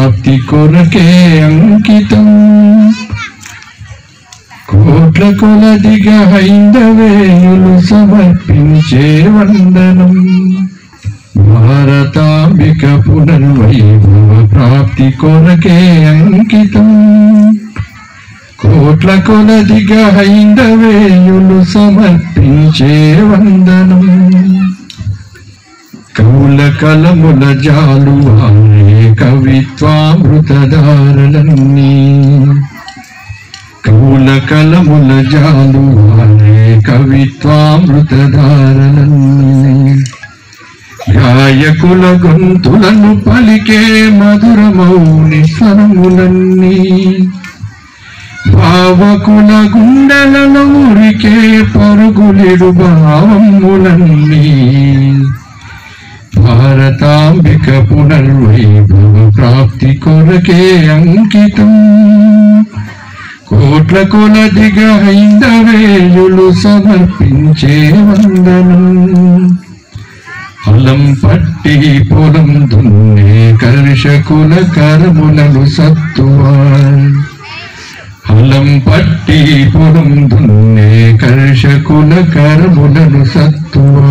ప్రాప్తి కొరకే అంకితం కోట్ల కొలదిగా హైందవేయులు సమర్పించే వందనం భారతాంబిక పునర్వైభవ ప్రాప్తి కొరకే అంకితం కోట్ల కొలదిగా హైందవేయులు సమర్పించే వందనం కౌల కలముల జాలు వారే కవిత్వామృతధారలన్నీ కౌల కలముల జాలు వారే కవిత్వామృతధారలన్నీ గాయకుల గొంతులను పలికే మధురమౌని స్వరములన్నీ భావకుల గుండెలలో ఉరికే పరుగులిడు భావములన్నీ భారతాంబిక పునర్వైభవ ప్రాప్తి కొరకే అంకితం కోట్ల కొలదిగా హైందవేయులు సమర్పించే వందనం అలం పట్టి పొలం దున్నే కర్షకుల కరములను సత్తువా అలం పట్టి పొలం దున్నే కర్షకుల కరములను సత్తువా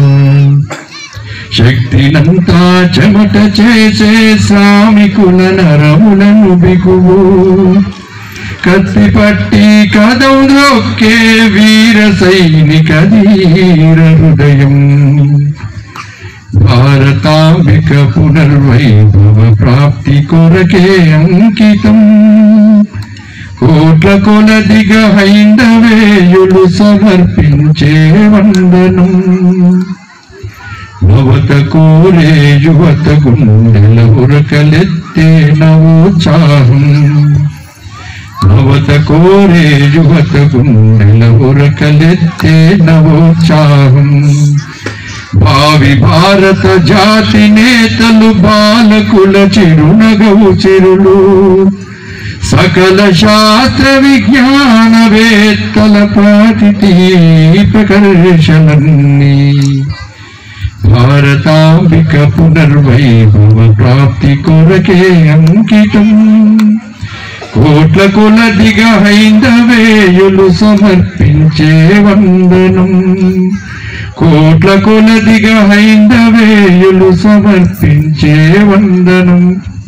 శక్తినంతా చెమట చేసే శ్రామికుల నరములను బిగువు కత్తి పట్టి కదం రొక్కే వీర సైనిక ధీర హృదయం భారతాంబిక పునర్వైభవ ప్రాప్తి కొరకే అంకితం కోట్ల కొలదిగా హైందవేయులు సమర్పించే వందనం నవత కోరే యువత గుండెల ఉరకలెత్తే నవోత్సాహం నవత కోరే యువత గుండెల ఉరకలెత్తే నవోత్సాహం భావి భారత జాతి నేతలు బాలకుల చిరునగవు చిరులు సకల శాస్త్ర విజ్ఞానవేత్తల పాటి ప్రకర్షణన్నీ భారతాంబిక పునర్వైభవ ప్రాప్తి కొరకే అంకితం కోట్ల కొలదిగా హైందవేయులు సమర్పించే వందనం కోట్ల కొలదిగా హైందవేయులు సమర్పించే వందనం